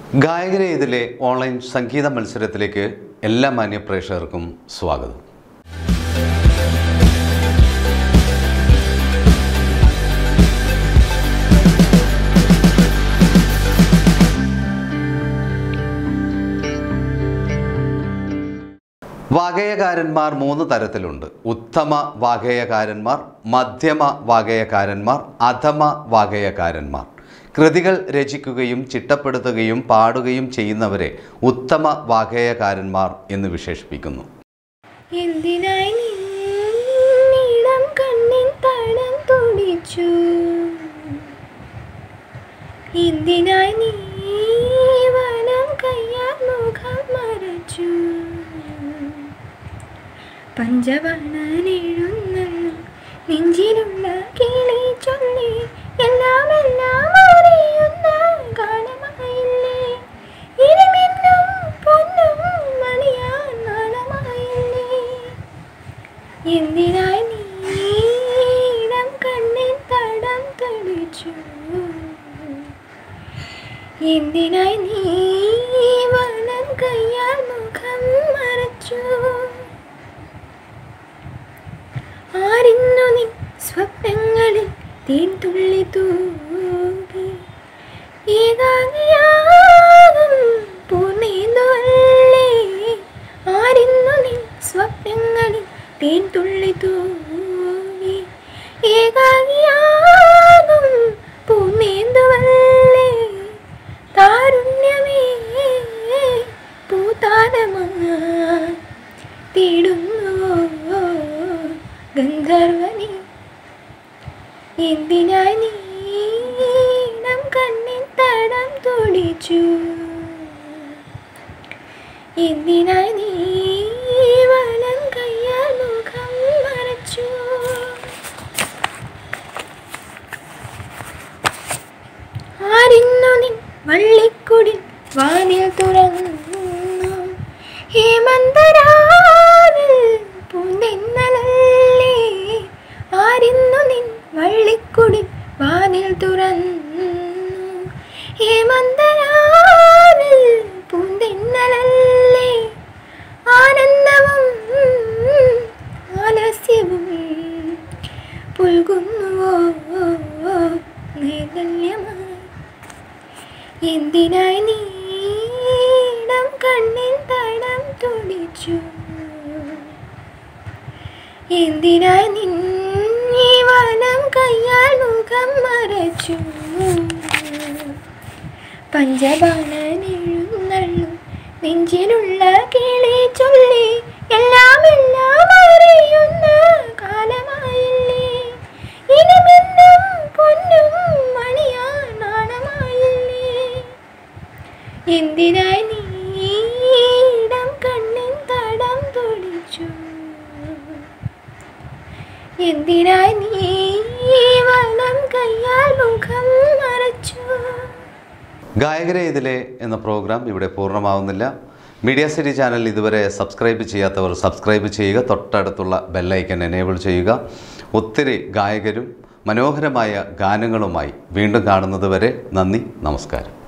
ഗായകരെ ഇതിലെ ഓൺലൈൻ സംഗീത മത്സരത്തിലേക്ക് എല്ലാ മാന്യ പ്രേക്ഷകർക്കും സ്വാഗതം വാഗേയകാരന്മാർ മൂന്ന് തരത്തിലുണ്ട് ഉത്തമ വാഗേയകാരന്മാർ മധ്യമ വാഗേയകാരന്മാർ അധമ വാഗേയകാരന്മാർ കൃതികൾ രചിക്കുകയും ചിട്ടപ്പെടുത്തുകയും പാടുകയും ചെയ്യുന്നവരെ ഉത്തമ വാഗേയകാരന്മാർ എന്ന് വിശേഷിപ്പിക്കുന്നു എന്തിനായി നീളം കണ്ണിൻ തടം തുടിച്ചു എന്തിനായി നീ വലം കയ്യാൽ മുഖം മറച്ചു പഞ്ചവർണ്ണനെഴുന്നള്ളു നെഞ്ചിലുള്ള കിളി ചൊല്ലി എല്ലാം എല്ലാം അറിയുന്ന കാലമായില്ലേ ഇരുമിന്നും പൊന്നും മണിയാൻ നാളമായില്ലേ എന്തിനായി നീളം കണ്ണിൻ തടം തെളിച്ചു എന്തിനായി നീ വലം കയ്യാൽ മുഖം മറച്ചു ആരിന്നു നീ സ്വപ്നങ്ങളിൽ തേൻ തുള്ളി തൂകി ഏകാകിയാകും പൂർണ്ണേന്ദുവല്ലേ ആരിന്നു നീ സ്വപ്നങ്ങളിൽ തേൻ തുള്ളി തൂകി ഏകാകിയാകും പൂർണ്ണേന്ദുവല്ലേ താരുണ്യമേ പൂതാരമായി തേടുന്നുവോ ഗന്ധർവനെ എന്തിനായി നീണം കണ്ണിൻ തടം തുടിച്ചു എന്തിനായി നീ വലം കയ്യാൽ മുഖം മറച്ചു ആരിന്നു നിൻ വള്ളിക്കുടിൽ വാനിൽ തുറന്നു ഹേമന്തരാവിൽ പൂന്തെന്നലല്ലേ ആരിന്നു നിൻ വള്ളിക്കുടിൽ വാനിൽ തുറന്നു ഹേമന്തരാവിൽ പൂന്തെന്നലല്ലേ ആനന്ദവും ആലസ്യവും പുൽകുന്നുവോ നൈതല്യമായി എന്തിനായി നീടം കണ്ണിൽ തടം തുടിച്ചു എന്തിനായി നിന്നീ വലം കയ്യാൽ മുഖം മറച്ചു പഞ്ചബാണെഴുന്നള്ളും നെഞ്ചിലുള്ള കിളി ചൊല്ലി എല്ലാം എല്ലാം അറിയുന്ന കാലമായില്ലേ ഇനിമെന്നും പൊന്നും മണിയാൻ നാണമായില്ലേ എന്തിനായി നീടം കണ്ണിൻ തടം തുടിച്ചു എന്തിനായി നീ വലം കയ്യാൽ മുഖം മറച്ചു ഗായകരെ ഇതിലെ എന്ന പ്രോഗ്രാം ഇവിടെ പൂർണ്ണമാവുന്നില്ല മീഡിയ സിറ്റി ചാനൽ ഇതുവരെ സബ്സ്ക്രൈബ് ചെയ്യാത്തവർ സബ്സ്ക്രൈബ് ചെയ്യുക തൊട്ടടുത്തുള്ള ബെല്ലൈക്കൻ എനേബിൾ ചെയ്യുക ഒത്തിരി ഗായകരും മനോഹരമായ ഗാനങ്ങളുമായി വീണ്ടും കാണുന്നത് വരെ നന്ദി നമസ്കാരം